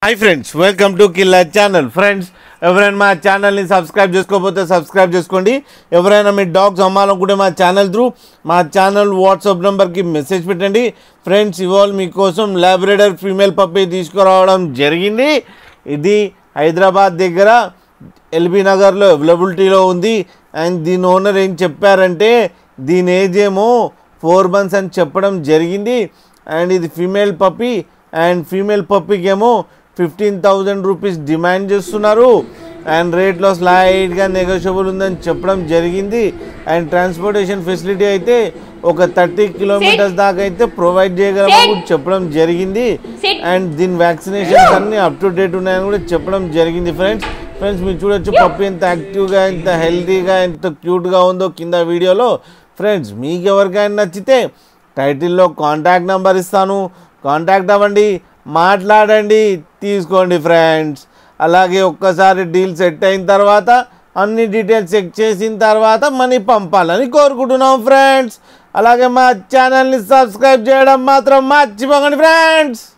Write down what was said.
Hi friends welcome to Killa channel friends ఎవరైనా మా ఛానల్ని సబ్స్క్రైబ్ చేసుకోకపోతే సబ్స్క్రైబ్ చేసుకోండి ఎవరైనా మీ డాగ్స్ అమ్మాలనుకుంటే మా ఛానల్ త్రూ మా ఛానల్ వాట్సాప్ నెంబర్కి మెసేజ్ పెట్టండి ఫ్రెండ్స్ ఇవాళ మీకోసం లాబ్రేడర్ ఫీమేల్ పప్పి తీసుకురావడం జరిగింది ఇది హైదరాబాద్ దగ్గర ఎల్బీ నగర్లో అవైలబిలిటీలో ఉంది అండ్ దీని ఓనర్ ఏం చెప్పారంటే దీని ఏజ్ ఏమో ఫోర్ మంత్స్ అని చెప్పడం జరిగింది అండ్ ఇది ఫీమేల్ పప్పి అండ్ ఫీమేల్ పప్పికి ఏమో ఫిఫ్టీన్ థౌజండ్ రూపీస్ డిమాండ్ చేస్తున్నారు అండ్ రేట్లో స్లైడ్గా నెగోషియబుల్ ఉందని చెప్పడం జరిగింది అండ్ ట్రాన్స్పోర్టేషన్ ఫెసిలిటీ అయితే ఒక థర్టీ కిలోమీటర్స్ దాకా అయితే ప్రొవైడ్ చేయగలమని కూడా చెప్పడం జరిగింది Sit. అండ్ దీని వ్యాక్సినేషన్స్ అన్ని అప్ టు డేట్ ఉన్నాయని కూడా చెప్పడం జరిగింది ఫ్రెండ్స్ ఫ్రెండ్స్ మీరు చూడొచ్చు పప్పు ఎంత యాక్టివ్గా ఎంత హెల్తీగా ఎంత క్యూట్గా ఉందో కింద వీడియోలో ఫ్రెండ్స్ మీకు ఎవరికైనా నచ్చితే టైటిల్లో కాంటాక్ట్ నెంబర్ ఇస్తాను కాంటాక్ట్ అవ్వండి మాట్లాడండి తీసుకోండి ఫ్రెండ్స్ అలాగే ఒక్కసారి డీల్ సెట్ అయిన తర్వాత అన్ని డీటెయిల్స్ చెక్ చేసిన తర్వాత మనీ పంపాలని కోరుకుంటున్నాం ఫ్రెండ్స్ అలాగే మా ఛానల్ని సబ్స్క్రైబ్ చేయడం మాత్రం మర్చిపోకండి ఫ్రెండ్స్